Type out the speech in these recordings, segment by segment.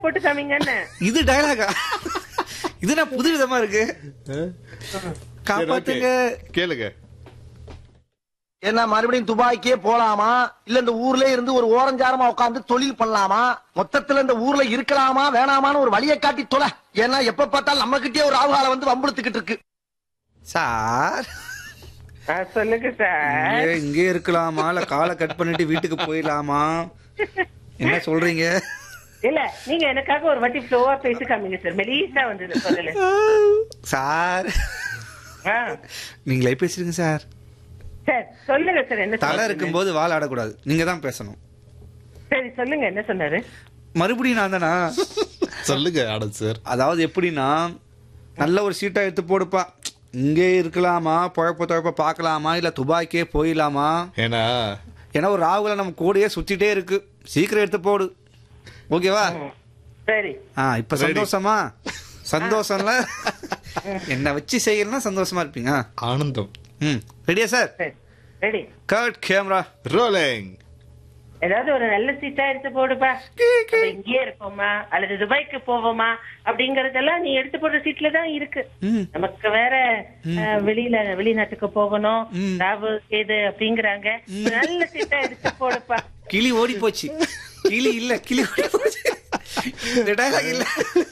போட்டு காமிங்கன்னு இது டயலாகா இது நான் புது விதமா இருக்கு காப்பாத்துங்க கேளுங்க என்ன மறுபடியும் துபாய்க்கே போலாமா இல்ல இந்த ஊர்ல இருந்து ஒரு ஓரஞ்சாரமா உட்கார்ந்து தொழில் பண்ணலாமா மொத்தத்துல இந்த ஊர்ல இருக்கலாமா வேணாமான்னு ஒரு வழியை காட்டி தொலை ஏன்னா எப்ப பார்த்தாலும் நம்ம கிட்டே ஒரு ஆவுகால வந்து வம்புழுத்துக்கிட்டு இருக்கு சார் ஆ, சொல்லுங்க சார் இங்கே- இங்கே இருக்கலாமா இல்ல காலை கட் பண்ணிட்டு வீட்டுக்கு போயிடலாமா என்ன சொல்றீங்க இல்ல நீங்க எனக்காக ஒரு வாட்டி ஃப்ளோவா பேசி காமிங்க சார் மெலீஸா வந்தது பதிலு சார் ஆ, நீங்களே பேசுறீங்க சார் சார் சொல்லுங்க சார் என்ன தலை சொன்னாரு? இருக்கும்போது வால் ஆடக்கூடாது நீங்க தான் பேசணும் சரி சொல்லுங்க என்ன சொன்னாரு மறுபடியும் நான் தானா சொல்லுங்க ஆனந்த் சார் அதாவது எப்படின்னா நல்ல ஒரு சீட்டா எடுத்து போடுப்பா இங்கே இருக்கலாமா குழப்ப துழப்ப பார்க்கலாமா இல்ல துபாய்க்கே போயிடலாமா ஏன்னா ஏன்னா ஒரு ராகுல நம்ம கூடயே சுத்திட்டே இருக்கு சீக்கிரம் எடுத்து போடு ஓகேவா சரி ஆ இப்ப சந்தோஷமா சந்தோஷம்ல என்ன வச்சு செய்யலன்னா சந்தோஷமா இருப்பீங்க ஆ. ஆனந்தம் ம் ரெடியா சார் சரி ரெடி கட் கேமரா ரோலிங் ஏதாவது ஒரு நல்ல சீட்டா எடுத்து போடுப்பா நம்ம இங்கேயே இருப்போமா அல்லது துபாய்க்கு போவோமா அப்படிங்கறதெல்லாம் நீ எடுத்து போடுற சீட்ல தான் இருக்கு ம். நமக்கு வேற அஹ், வெளியில வெளிநாட்டுக்கு போகணும் ராவு கேது அப்படிங்கறாங்க ஒரு நல்ல சீட்டா எடுத்து போடுப்பா கிளி ஓடி போச்சு கிளி இல்ல கிளி ஓடி போச்சு இந்த டயலாக் இல்ல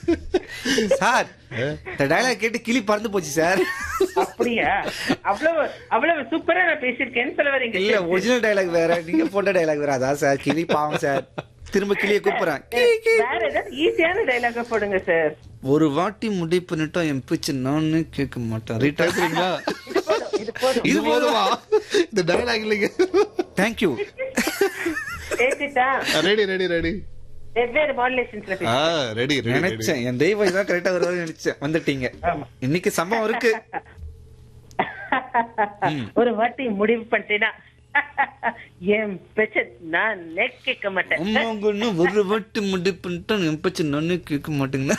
சார் இந்த டயலாக் கேட்டு கிளி பறந்து போச்சு சார் அப்படியா அவ்வளவு அவ்வளவு சூப்பரா நான் பேசியிருக்கேன்னு சொல்ல வரீங்க இல்ல ஒரிஜினல் டயலாக் வேற நீங்க போட்ட டயலாக் வேற அதான் சார் கிளி பாவம் சார் திரும்ப கிளிய கூப்பிடுறேன் வேற ஏதாவது ஈஸியான டைலாக போடுங்க சார் ஒரு வாட்டி முடிவு பண்ணிட்டோம் என் பிச்சு நானு கேட்க மாட்டேன் ரீட் பேசுறீங்களா இது போதும் இது போதும் இது போதுமா இந்த டயலாக் இல்லைங்க தேங்க்யூ பேசிட்டா ரெடி ரெடி ரெடி வெவ்வேறு மாடுலேஷன்ஸ்ல ஆ பேசி ரெடி ரெடி நினைச்சேன் என் தெய்வம் இதான் கரெக்டா வருவாரு நினைச்சேன் வந்துட்டீங்க ஆமா. இன்னைக்கு சம்பவம் இருக்கு ஒரு வாட்டி முடிவு பண்ணிட்டேன்னா என் பெச்ச நான் நெக் கேட்க மாட்டேன் அம்மாங்கன்னு ஒரு வாட்டி முடிவு பண்ணிட்டோம் என் பிச்சு நானு கேட்க மாட்டேங்களா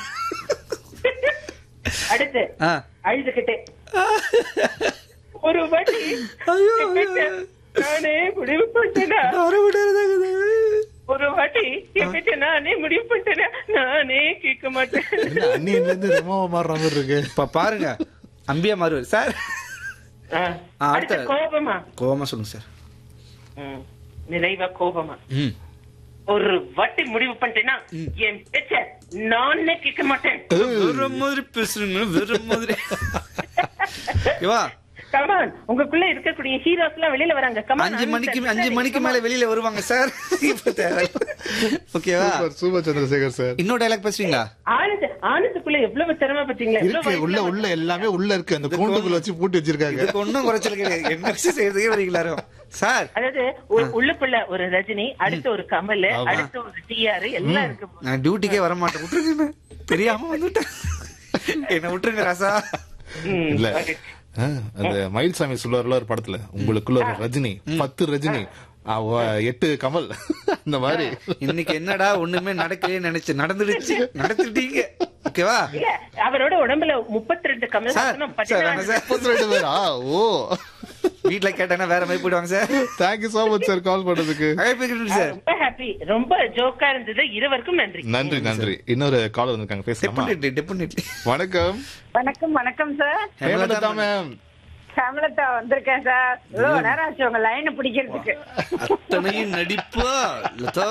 அடுத்து ஆ அழுதுகிட்டே ஒரு வாட்டி ஐயோ, என் பெச்ச நானே முடிவு பண்ணிட்டேனா வர விடாதாங்க ஒரு வாட்டி என் பெச்ச நானே முடிவு பண்ணிட்டேனா நானே கேட்க மாட்டேன் என்ன அன்னியன்ல இருந்து ரெமாவா மாறுற மாதிரி இருக்கு இப்ப பாருங்க அம்பியா மாறுவார் சார் ஆ. ஆ, அடுத்து அடுத்த- கோபமா கோவமா சொல்லுங்க சார் ம். நிறைவா கோபமா ம் ஒரு வாட்டி முடிவு பண்ணிட்டேன்னா என் பேச்ச நானே கேட்க மாட்டேன் வேற மாதிரி பேசுறீங்க வேற மாதிரி இவா கமான் உங்களுக்குள்ள இருக்கக்கூடிய ஹீரோஸ் எல்லாம் வெளியில வராங்க கமான் அஞ்சு மணிக்கு அஞ்சு மணிக்கு மேல வெளியில வருவாங்க சார் இப்ப தேவை ஓகேவா சூப்பர் சூப்பர் சந்திரசேகர் சார் இன்னொரு டைலாக் பேசுவீங்களா ஆனந்த் ஆனந்துக்குள்ள எவ்வளவு திறமை பாத்தீங்களா எவ்வளவு இருக்கு உள்ள வயசுல உள்ள எல்லாமே உள்ள இருக்கு அந்த கூண்டுக்குள்ள வச்சு பூட்டி வச்சிருக்காங்க இதுக்கு ஒன்னும் குறைச்சல் கிடையாது என்ன வச்சு செய்யறதுக்கே வரீங்களா சார் அதாவது உ- உள்ளுக்குள்ள ஒரு ரஜினி அடுத்து ஒரு கமல் ஆமா. அடுத்து ஒரு டிஆர் எல்லாம் இருக்கு நான் டியூட்டிக்கே வர மாட்டேன் விட்டுருங்க தெரியாம வந்துட்டேன் என்ன விட்டுருங்க ராசா ம், இல்ல okay. ஆ, அந்த மயில்சாமி சொல்லுவார்ல ஒரு படத்துல உங்களுக்குள்ள ஒரு ரஜினி பத்து ரஜினி அவ எட்டு கமல் அந்த மாதிரி இன்னைக்கு என்னடா ஒண்ணுமே நடக்கலையே நினைச்சு நடந்துடுச்சு நடந்துட்டீங்க ஓகேவா இல்ல அவரோட உடம்புல முப்பத்தி ரெண்டு கமல் சார் ஹாசனும் சார் வேணாம் சார் முப்பத்தி ரெண்டு பேரா ஓ வீட்டுல கேட்டாங்கன்னா வேற மாதிரி போயிடுவாங்க sir thank you so much sir call பண்ணதுக்கு அழைப்பு சார் ரொம்ப ஹாப்பி ரொம்ப ஜோக்கா இருந்தது இருவருக்கும் நன்றி நன்றி நன்றி இன்னொரு கால் வந்திருக்காங்க பேசலாமா டெபினெட்லி டெபினெட்லி வணக்கம் வணக்கம் வணக்கம் சார் ஹேமலதா மேம் ஹேமலதா வந்திருக்கேன் சார் இவ்வளவு நேரம் ஆச்சு உங்க லைனை பிடிக்கிறதுக்கு அத்தனையும் நடிப்பா லதா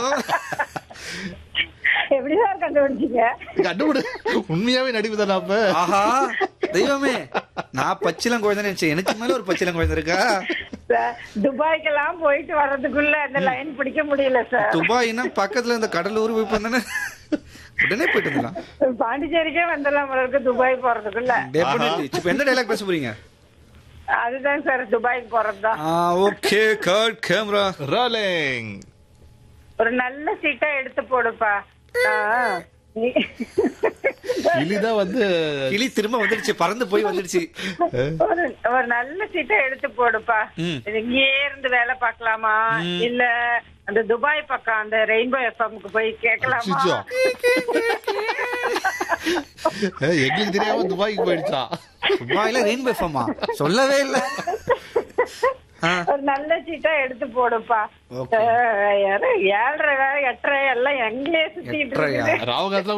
எப்படி சார் கண்டுபிடிச்சீங்க கண்டுபிடு உண்மையாவே நடிப்பு தானே அப்ப ஆஹா தெய்வமே நான் பச்சிலம் குழந்தை நினைச்சேன் எனக்கு மேல ஒரு பச்சிலம் குழந்தை இருக்கா சார் துபாய்க்கெல்லாம் போயிட்டு வர்றதுக்குள்ள அந்த லைன் பிடிக்க முடியல சார் துபாய்னா பக்கத்துல இந்த கடலூர் போய் பண்ணானே உடனே போயிட்டு வந்துடலாம் பாண்டிச்சேரிக்கே வந்துடலாம் போல இருக்கு துபாய் போறதுக்குள்ள டெபினெட்லி இப்ப எந்த டைலாக் பேச போறீங்க அதுதான் சார் துபாய்க்கு போறதுதான் ஆ ஓகே கட் கேமரா ரோலிங் ஒரு நல்ல சீட்டா எடுத்து போடுப்பா ஆ, நீ- இலிதான் வந்து கிளி திரும்ப வந்துடுச்சு பறந்து போய் வந்துடுச்சு ஒரு ஒரு நல்ல சீட்டை எடுத்து போடுப்பா ம். இது இங்கேயே இருந்து வேலை பார்க்கலாமா இல்ல அந்த துபாய் பக்கம் அந்த ரெயின்போ எஃப்எம்க்கு போய் கேட்கலாமா அச்சச்சோ. ஏய், எங்களுக்கு தெரியாம துபாய்க்கு போயிடுச்சா துபாயில ரெயின்போ எஃப்எம்மா சொல்லவே இல்ல ஆ. ஒரு நல்ல சீட்டா எடுத்து போடுப்பா Okay. அஹ், யாரு ஏழரை எட்டரை எல்லாம் எங்களே சுத்திட்டு எட்டரையா? இருக்குது ராவகாலத்துல